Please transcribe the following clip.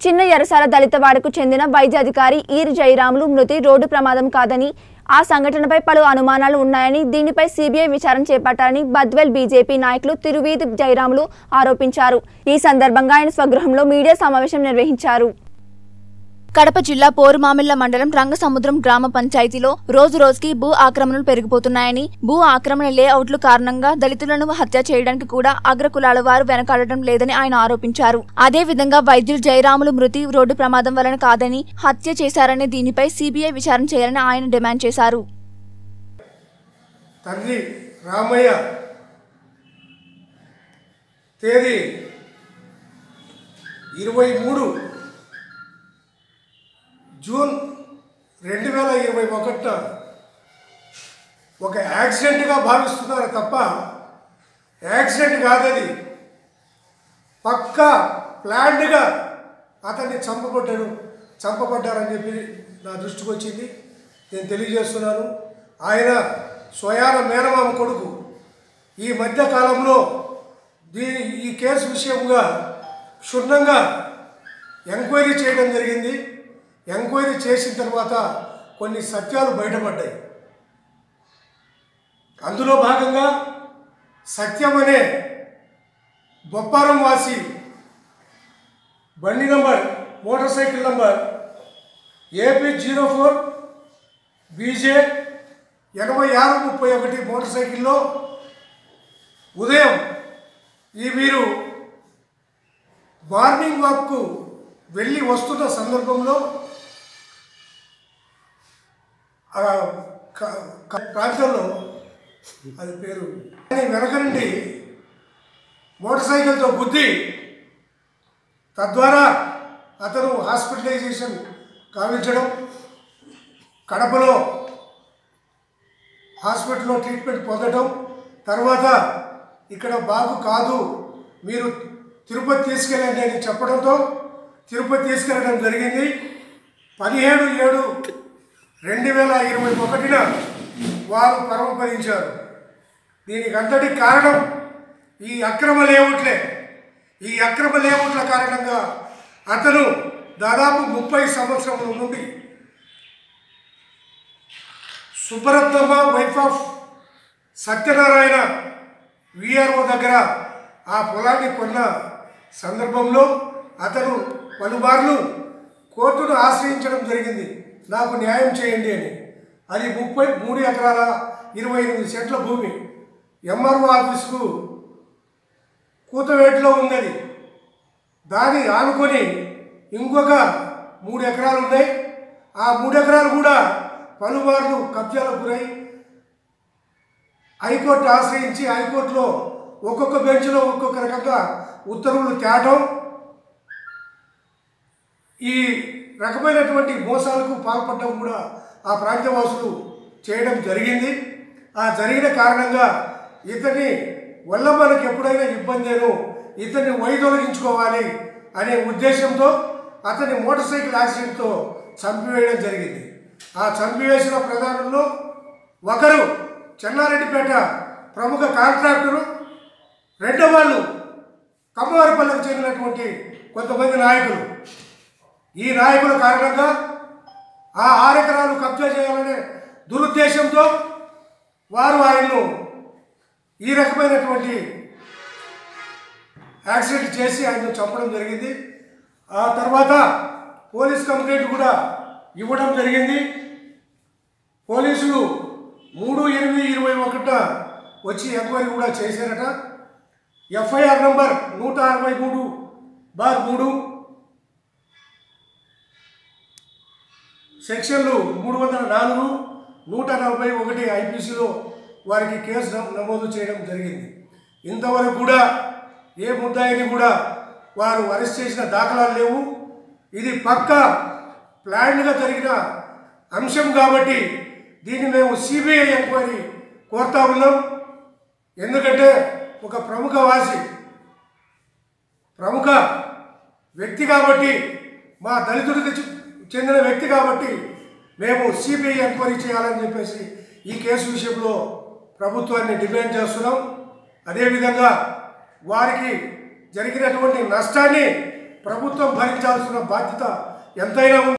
చిన్న ఎరసాల దళితవాడకు చెందిన వైద్య అధికారి ఈరి జయరాములు మృతి రోడ్డు ప్రమాదం కాదని ఆ సంఘటనపై పలు అనుమానాలు ఉన్నాయని దీనిపై సిబిఐ విచారణ చేపట్టాలని బద్వెల్ బీజేపీ నాయకులు తిరువీధి జయరాములు ఆరోపించారు ఈ సందర్భంగా ఆయన స్వగృహంలో మీడియా సమావేశం నిర్వహించారు కడప జిల్లా పోరుమామిళ్ల మండలం రంగసముద్రం గ్రామ పంచాయతీలో రోజు రోజుకి భూ ఆక్రమణలు పెరిగిపోతున్నాయని భూ ఆక్రమణ లేఅవుట్లు కారణంగా దళితులను హత్య చేయడానికి కూడా అగ్రకులాల వారు వెనకాడటం లేదని ఆయన ఆరోపించారు అదే విధంగా వైద్యులు జయరాములు మృతి రోడ్డు ప్రమాదం వలన కాదని హత్య చేశారనే దీనిపై సిబిఐ విచారణ చేయాలని ఆయన డిమాండ్ చేశారు తండ్రి రామయ్య తేదీ ఇరవై మూడు జూన్ రెండు వేల ఇరవై ఒకటిన ఒక యాక్సిడెంట్గా భావిస్తున్నారు తప్ప యాక్సిడెంట్ కాదది పక్కా ప్లాన్డ్గా అతన్ని చంపబడ్డాడు చంపబడ్డారని చెప్పి నా దృష్టికి వచ్చింది నేను తెలియజేస్తున్నాను ఆయన స్వయాన మేనమామ కొడుకు ఈ మధ్య కాలంలో దీని ఈ కేసు విషయంగా క్షుణ్ణంగా ఎంక్వైరీ చేయడం జరిగింది ఎంక్వైరీ చేసిన తర్వాత కొన్ని సత్యాలు బయటపడ్డాయి అందులో భాగంగా సత్యం అనే బొప్పారం వాసి బండి number motorcycle number AP zero four BJ ఎనభై ఆరు ముప్పై ఒకటి మోటార్ సైకిల్లో ఉదయం ఈ వీరు మార్నింగ్ వాక్కు వెళ్ళి వస్తున్న సందర్భంలో ఆ క- క- ప్రాంతంలో అది పేరు కానీ వెనక నుండి మోటార్ సైకిల్తో గుద్ది తద్వారా అతను హాస్పిటలైజేషన్ కావించడం కడపలో హాస్పిటల్లో ట్రీట్మెంట్ పొందడం తర్వాత ఇక్కడ బాగు కాదు మీరు తిరుపతి తీసుకెళ్ళండి అని చెప్పడంతో తిరుపతి తీసుకెళ్ళడం జరిగింది పదిహేడు ఏడు రెండు వేల ఇరవై ఒకటిన వారు పరమపదించారు దీనికి అంతటి కారణం ఈ అక్రమ లేఅవుట్లే ఈ అక్రమ లేఅవుట్ల కారణంగా అతను దాదాపు ముప్పై సంవత్సరముల నుండి Subbaratnamma wife of Satyanarayana VRO దగ్గర ఆ పొలాన్ని కొన్న సందర్భంలో అతను పలుమార్లు కోర్టును ఆశ్రయించడం జరిగింది నాకు న్యాయం చేయండి అని అది ముప్పై మూడు ఎకరాల ఇరవై ఎనిమిది సెంట్ల భూమి ఎంఆర్ఓ ఆఫీస్కు కూతవేటిలో ఉన్నది దాన్ని ఆనుకొని ఇంకొక మూడు ఎకరాలు ఉన్నాయి ఆ మూడు ఎకరాలు కూడా పలుమార్లు కబ్జాలకు గురై హైకోర్టు ఆశ్రయించి హైకోర్టులో ఒక్కొక్క బెంచ్లో ఒక్కొక్క రకంగా ఉత్తర్వులు తేవటం ఈ రకమైనటువంటి మోసాలకు పాల్పడడం కూడా ఆ ప్రాంతవాసులు చేయడం జరిగింది ఆ జరిగిన కారణంగా ఇతని వల్ల మనకు ఎప్పుడైనా ఇబ్బంది అయినో ఇతన్ని వైదొలగించుకోవాలి అనే ఉద్దేశంతో అతని మోటార్ సైకిల్ యాక్సిడెంట్తో చంపివేయడం జరిగింది ఆ చంపివేసిన ప్రధానంలో ఒకరు చెన్నారెడ్డిపేట ప్రముఖ కాంట్రాక్టరు రెండో వాళ్ళు కమ్మవారిపల్లికి చెందినటువంటి కొంతమంది నాయకులు ఈ నాయకుల కారణంగా ఆ ఆరు ఎకరాలు కబ్జా చేయాలనే దురుద్దేశంతో వారు ఆయన్ను ఈ రకమైనటువంటి యాక్సిడెంట్ చేసి ఆయన్ను చంపడం జరిగింది ఆ తర్వాత పోలీస్ కంప్లైంట్ కూడా ఇవ్వడం జరిగింది పోలీసులు మూడు ఎనిమిది ఇరవై ఒకట వచ్చి ఎంక్వైరీ కూడా చేశారట ఎఫ్ఐఆర్ నంబర్ నూట అరవై మూడు బార్ మూడు సెక్షన్లు మూడు వందల నాలుగు నూట నలభై ఒకటి ఐపీసీలో వారికి కేసు నమో- నమోదు చేయడం జరిగింది ఇంతవరకు కూడా ఏ ముద్దాయిని కూడా వారు అరెస్ట్ చేసిన దాఖలాలు లేవు ఇది పక్క ప్లాన్డ్గా జరిగిన అంశం కాబట్టి దీన్ని మేము సిబిఐ ఎంక్వైరీ కోరుతా ఉన్నాం ఎందుకంటే ఒక ప్రముఖ వాసి ప్రముఖ వ్యక్తి కాబట్టి మా దళితుడికి చె- చెందిన వ్యక్తి కాబట్టి మేము సిబిఐ ఎంక్వైరీ చేయాలని చెప్పేసి ఈ కేసు విషయంలో ప్రభుత్వాన్ని డిమాండ్ చేస్తున్నాం అదేవిధంగా వారికి జరిగినటువంటి నష్టాన్ని ప్రభుత్వం భరించాల్సిన బాధ్యత ఎంతైనా ఉంది